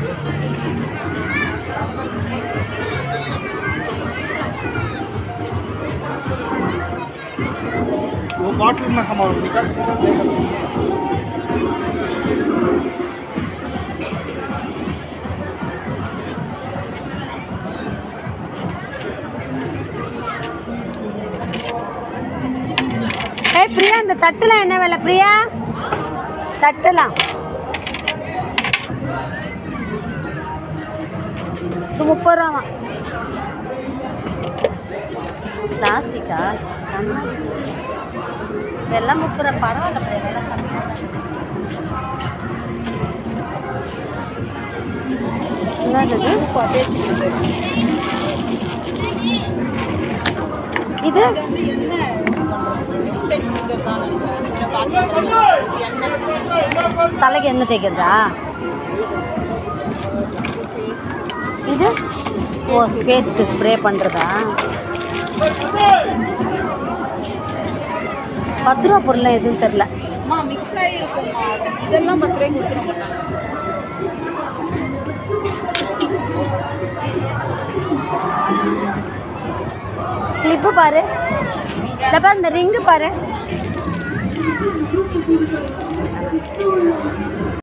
वो बॉटल में हमारा निकल ஏய் பிரியா இந்த தட்டுலாம் என்ன விலை பிரியா தட்டுலாம் இது முப்பது ரூபாவா பிளாஸ்டிக்கா இதெல்லாம் முப்பது ரூபா பரவாயில்ல பிரியா விலை கம்மியாக தான் இருக்கு. என்னது இது? இது தலைக்கு என்ன தேய்க்கிறதா இது ஓ ஃபேஸ்க்கு ஸ்ப்ரே பண்ணுறதா பத்து ரூபா பொருள் எதுவும் தெரில மிக்ஸ் ஆகிருக்கும்மா இதெல்லாம் பத்து ரூபாய்க்கு கொடுத்துட மாட்டாங்க கிளிப்பு பாரு இந்த பாரு இந்த ரிங்கு பாரு